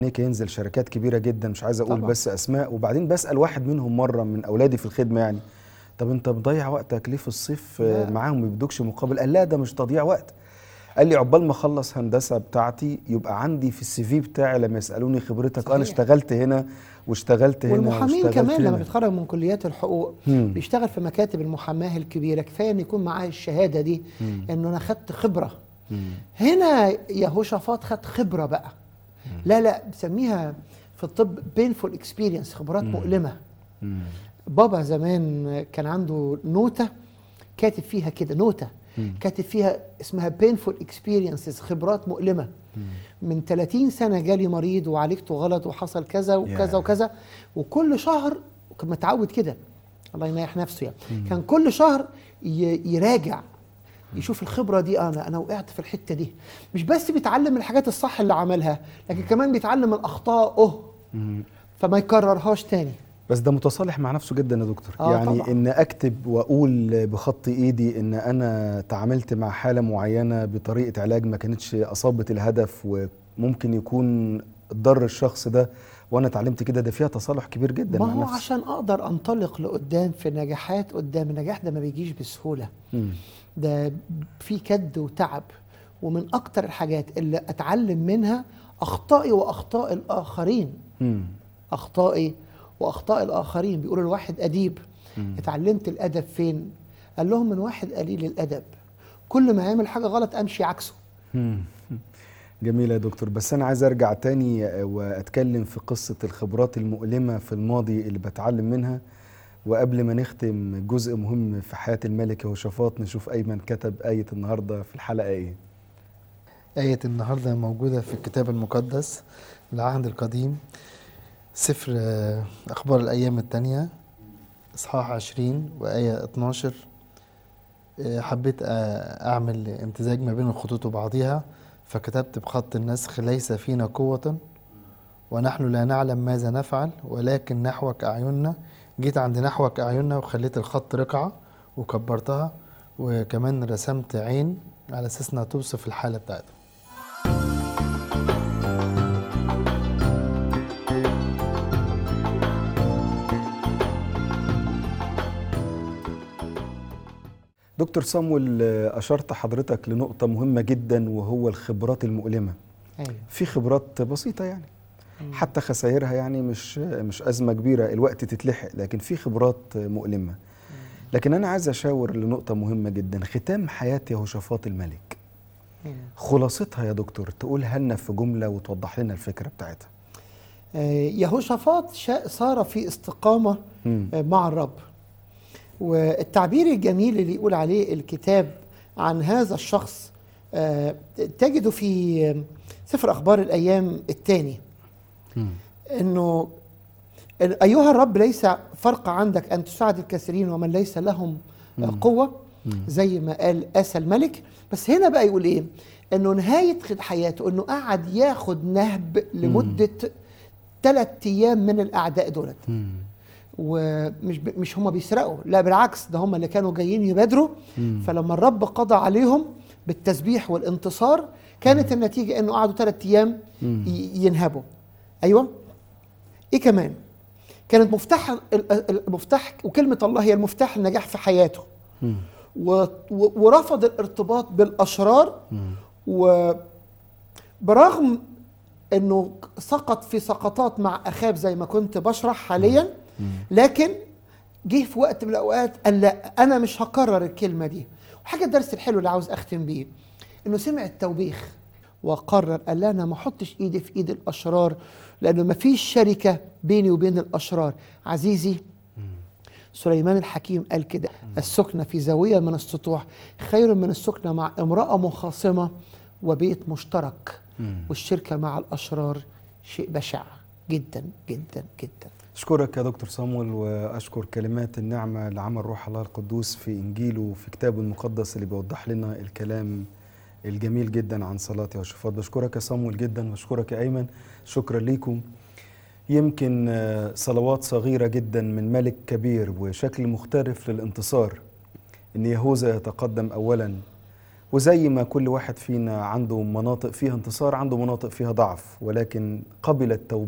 هيك ينزل شركات كبيره جدا مش عايز اقول طبعاً. بس اسماء وبعدين بسال واحد منهم مره من اولادي في الخدمه يعني طب انت مضيع وقتك ليه في الصيف آه، لا. معاهم ما بيدوكش مقابل قال لا ده مش تضييع وقت قال لي عقبال ما اخلص هندسه بتاعتي يبقى عندي في السي في بتاعي لما يسالوني خبرتك انا صحيح. اشتغلت هنا واشتغلت هنا والمحامين واشتغلت كمان لما هنا. بيتخرج من كليات الحقوق مم. بيشتغل في مكاتب المحاماه الكبيره كفايه ان يكون معاه الشهاده دي انه انا خدت خبره مم. هنا يهوشافاط خد خبره بقى لا لا بسميها في الطب painful experience خبرات مؤلمه مم. بابا زمان كان عنده نوتة كاتب فيها كده نوتة كاتب فيها اسمها painful experiences خبرات مؤلمة من 30 سنة جالي مريض وعالجته غلط وحصل كذا وكذا ياه. وكذا وكل شهر كان متعود كده الله ينيح نفسه يعني كان كل شهر ي- يراجع يشوف الخبرة دي أنا أنا وقعت في الحتة دي مش بس بيتعلم من الحاجات الصح اللي عملها لكن كمان بيتعلم من أخطائه مم. فما يكررهاش تاني بس ده متصالح مع نفسه جدا يا دكتور آه يعني طبعاً. ان اكتب واقول بخط ايدي ان انا تعاملت مع حاله معينه بطريقه علاج ما كانتش اصابت الهدف وممكن يكون ضر الشخص ده وانا اتعلمت كده ده فيها تصالح كبير جدا ما مع هو نفسي عشان اقدر انطلق لقدام في نجاحات قدام النجاح ده ما بيجيش بسهوله مم. ده في كد وتعب ومن اكتر الحاجات اللي اتعلم منها اخطائي واخطاء الاخرين مم. اخطائي واخطاء الاخرين بيقولوا الواحد اديب اتعلمت الادب فين قال لهم من واحد قليل الادب كل ما يعمل حاجه غلط امشي عكسه مم. جميل يا دكتور بس انا عايز ارجع تاني واتكلم في قصه الخبرات المؤلمه في الماضي اللي بتعلم منها وقبل ما نختم جزء مهم في حياه الملك يهوشافاط نشوف ايمن كتب ايه النهارده في الحلقه ايه آية النهاردة موجودة في الكتاب المقدس العهد القديم سفر آه، أخبار الأيام التانية إصحاح عشرين وآية 12 آه، حبيت آه، أعمل امتزاج ما بين الخطوط وبعضها فكتبت بخط النسخ ليس فينا قوة ونحن لا نعلم ماذا نفعل ولكن نحوك أعيننا جيت عند نحوك أعيننا وخليت الخط رقعة وكبرتها وكمان رسمت عين على أساس إنها توصف الحالة بتاعتها دكتور صامويل آه، اشرت حضرتك لنقطه مهمه جدا وهو الخبرات المؤلمه ايوه في خبرات بسيطه يعني حتى خسائرها يعني مش مش ازمه كبيره الوقت تتلحق لكن في خبرات مؤلمه لكن انا عايز اشاور لنقطه مهمه جدا ختام حياه يهوشافاط الملك خلاصتها يا دكتور تقولها لنا في جمله وتوضح لنا الفكره بتاعتها آه، يهوشافاط شا- صار في استقامة مم. آه، مع الرب والتعبير الجميل اللي يقول عليه الكتاب عن هذا الشخص آه، تجده في آه، سفر أخبار الأيام الثاني أنه أيها الرب ليس فرق عندك أن تساعد الكثيرين ومن ليس لهم آه، قوة زي ما قال آسى الملك بس هنا بقى يقول إيه أنه نهاية حياته أنه قعد ياخد نهب لمدة ثلاث أيام من الأعداء دولت ومش ب... مش هم بيسرقوا لا بالعكس ده هم اللي كانوا جايين يبادروا فلما الرب قضى عليهم بالتسبيح والانتصار كانت النتيجه انه قعدوا ثلاث ايام ي... ينهبوا ايوه ايه كمان كانت مفتاح ال- ال- المفتاح وكلمه الله هي المفتاح النجاح في حياته و... و... ورفض الارتباط بالاشرار وبرغم انه سقط في سقطات مع اخاب زي ما كنت بشرح حاليا لكن جه في وقت من الاوقات قال لا انا مش هكرر الكلمه دي وحاجه الدرس الحلو اللي عاوز اختم بيه انه سمع التوبيخ وقرر قال لا انا ما احطش ايدي في ايد الاشرار لانه ما فيش شركه بيني وبين الاشرار عزيزي سليمان الحكيم قال كده السكنة في زاوية من السطوح خير من السكنة مع امرأة مخاصمة وبيت مشترك والشركة مع الأشرار شيء بشع جدا جدا جدا أشكرك يا دكتور صامويل وأشكر كلمات النعمة لعمل روح الله القدوس في إنجيله وفي كتابه المقدس اللي بيوضح لنا الكلام الجميل جدا عن صلاة يهوشافاط بشكرك يا صامويل جدا وأشكرك يا أيمن شكرا ليكم يمكن آه، صلوات صغيرة جدا من ملك كبير وشكل مختلف للانتصار إن يهوذا يتقدم أولا وزي ما كل واحد فينا عنده مناطق فيها انتصار عنده مناطق فيها ضعف ولكن قبل التوبة